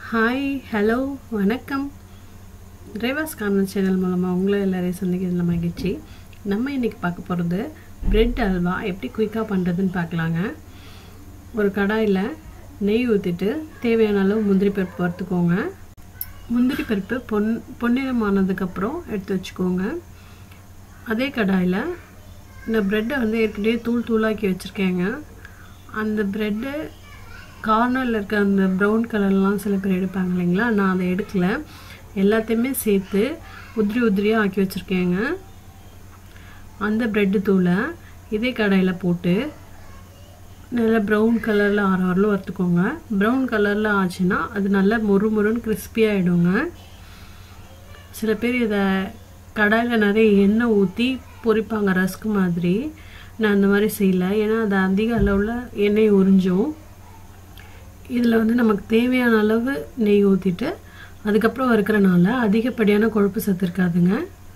hi hello வணக்கம் Reva's corner channel மூலமாக உங்களை எல்லாரையும் சந்திக்கிறதுல மகிழ்ச்சி நம்ம இன்றைக்கி பார்க்க போகிறது பிரெட் அல்வா எப்படி குயிக்காக பண்ணுறதுன்னு பார்க்கலாங்க ஒரு கடாயில் நெய் ஊற்றிட்டு தேவையான அளவு முந்திரி பருப்பு வறுத்துக்கோங்க முந்திரி பருப்பு பொன் பொன்னிறமானதுக்கப்புறம் எடுத்து வச்சுக்கோங்க அதே கடாயில் இந்த ப்ரெட்டை வந்து ஏற்கனவே தூள் தூளாக்கி வச்சுருக்கேங்க அந்த ப்ரெட்டு கார்னரில் இருக்க அந்த ப்ரௌன் கலர்லாம் சில பேர் எடுப்பாங்க இல்லைங்களா நான் அதை எடுக்கல எல்லாத்தையுமே சேர்த்து உதிரி உதிரியாக ஆக்கி வச்சுருக்கேங்க அந்த ப்ரெட்டு தூளை இதே கடாயில் போட்டு நல்லா ப்ரௌன் கலரில் ஆற வரலும் வறுத்துக்கோங்க ப்ரௌன் கலரில் ஆச்சுன்னா அது நல்லா மொறு மொறுன்னு கிறிஸ்பியாகிடுங்க சில பேர் இதை கடாயில் நிறைய எண்ணெய் ஊற்றி பொரிப்பாங்க ரஸ்க் மாதிரி நான் அந்த மாதிரி செய்யலை ஏன்னா அது அதிக அளவில் எண்ணெய் உறிஞ்சும் இதில் வந்து நமக்கு தேவையான அளவு நெய் ஊற்றிட்டு அதுக்கப்புறம் வறுக்கிறனால அதிகப்படியான கொழுப்பு சத்து இருக்காதுங்க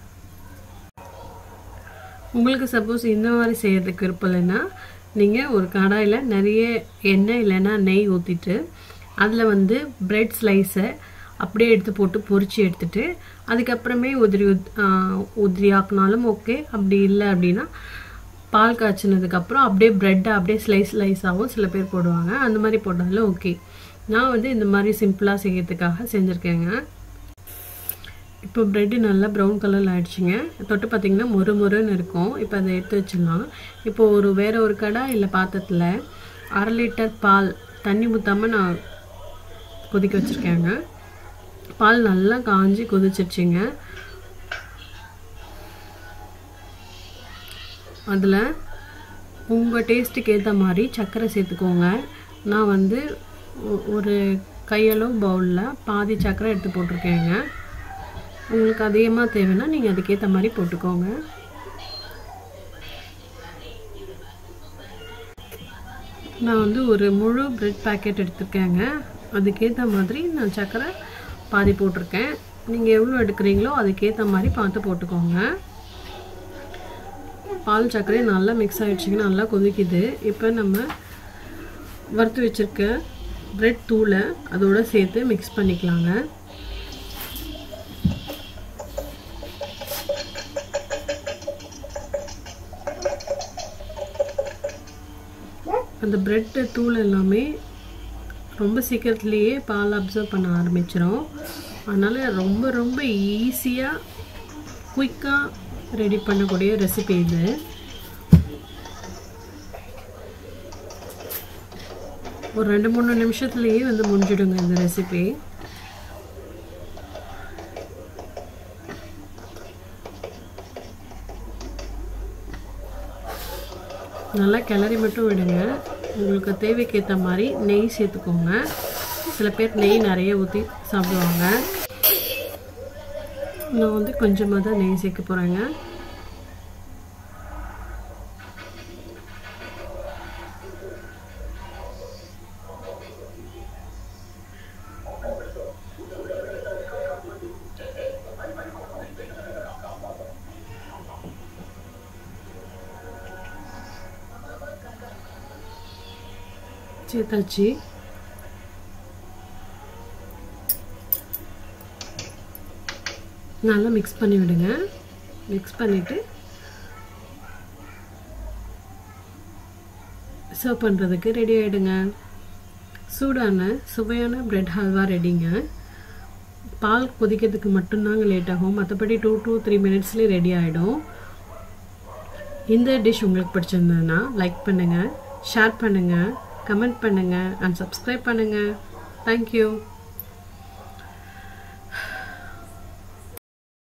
உங்களுக்கு சப்போஸ் இந்த மாதிரி செய்யறதுக்கு விருப்பம் இல்லைன்னா நீங்கள் ஒரு கடாயில் நிறைய எண்ணெய் இல்லைன்னா நெய் ஊற்றிட்டு அதில் வந்து பிரெட் ஸ்லைஸை அப்படியே எடுத்து போட்டு பொரிச்சு எடுத்துட்டு அதுக்கப்புறமே உதிரி உதிரி ஆக்கினாலும் ஓகே அப்படி இல்லை அப்படின்னா பால் காய்ச்சினதுக்கப்புறம் அப்படியே ப்ரெட்டை அப்படியே ஸ்லைஸ் ஸ்லைஸாகவும் சில பேர் போடுவாங்க அந்த மாதிரி போட்டாலும் ஓகே நான் வந்து இந்த மாதிரி சிம்பிளாக செய்யறதுக்காக செஞ்சுருக்கேங்க இப்போ ப்ரெட்டு நல்லா ப்ரௌன் கலரில் ஆயிடுச்சுங்க தொட்டு பார்த்திங்கன்னா மொறு மொறுன்னு இருக்கும் இப்போ அதை எடுத்து வச்சிடலாம் இப்போ ஒரு வேறு ஒரு கடை இல்லை பாத்திரத்தில் அரை லிட்டர் பால் தண்ணி ஊற்றாமல் நான் கொதிக்க வச்சுருக்கேங்க பால் நல்லா காஞ்சி கொதிச்சிருச்சுங்க அதில் உங்கள் டேஸ்ட்டுக்கு ஏற்ற மாதிரி சர்க்கரை சேர்த்துக்கோங்க நான் வந்து ஒரு கையளவு பவுலில் பாதி சர்க்கரை எடுத்து போட்டிருக்கேங்க உங்களுக்கு அதிகமாக தேவைன்னா நீங்கள் அதுக்கேற்ற மாதிரி போட்டுக்கோங்க நான் வந்து ஒரு முழு ப்ரெட் பேக்கெட் எடுத்துருக்கேங்க அதுக்கேற்ற மாதிரி நான் சர்க்கரை பாதி போட்டிருக்கேன் நீங்கள் எவ்வளோ எடுக்கிறீங்களோ அதுக்கேற்ற மாதிரி பார்த்து போட்டுக்கோங்க பால் சர்க்கரை நல்லா மிக்ஸ் ஆகிடுச்சிங்க நல்லா கொதிக்குது இப்போ நம்ம வறுத்து வச்சுருக்க ப்ரெட் தூளை அதோடு சேர்த்து மிக்ஸ் பண்ணிக்கலாங்க அந்த ப்ரெட்டு தூள் எல்லாமே ரொம்ப சீக்கிரத்துலேயே பால் அப்சர்வ் பண்ண ஆரம்பிச்சிடும் அதனால் ரொம்ப ரொம்ப ஈஸியாக குயிக்காக ரெடி பண்ணக்கூடிய ரெசிபி இது ஒரு ரெண்டு மூணு நிமிஷத்துலேயே வந்து முடிஞ்சிடுங்க இந்த ரெசிபி நல்லா கிளறி மட்டும் விடுங்க உங்களுக்கு தேவைக்கு ஏற்ற மாதிரி நெய் சேர்த்துக்கோங்க சில பேர் நெய் நிறைய ஊற்றி சாப்பிடுவாங்க நான் வந்து கொஞ்சமாக தான் நெய் சேர்க்க போகிறேங்க சேர்த்தாச்சு நல்லா மிக்ஸ் பண்ணி விடுங்க மிக்ஸ் பண்ணிவிட்டு சர்வ் பண்ணுறதுக்கு ரெடி ஆகிடுங்க சூடான சுவையான ப்ரெட் ஹல்வா ரெடிங்க பால் கொதிக்கிறதுக்கு மட்டும்தாங்க லேட் ஆகும் மற்றபடி டூ டூ த்ரீ மினிட்ஸ்லேயே ரெடி ஆகிடும் இந்த டிஷ் உங்களுக்கு பிடிச்சிருந்ததுன்னா லைக் பண்ணுங்கள் ஷேர் பண்ணுங்கள் கமெண்ட் பண்ணுங்கள் அண்ட் சப்ஸ்கிரைப் பண்ணுங்கள் தேங்க்யூ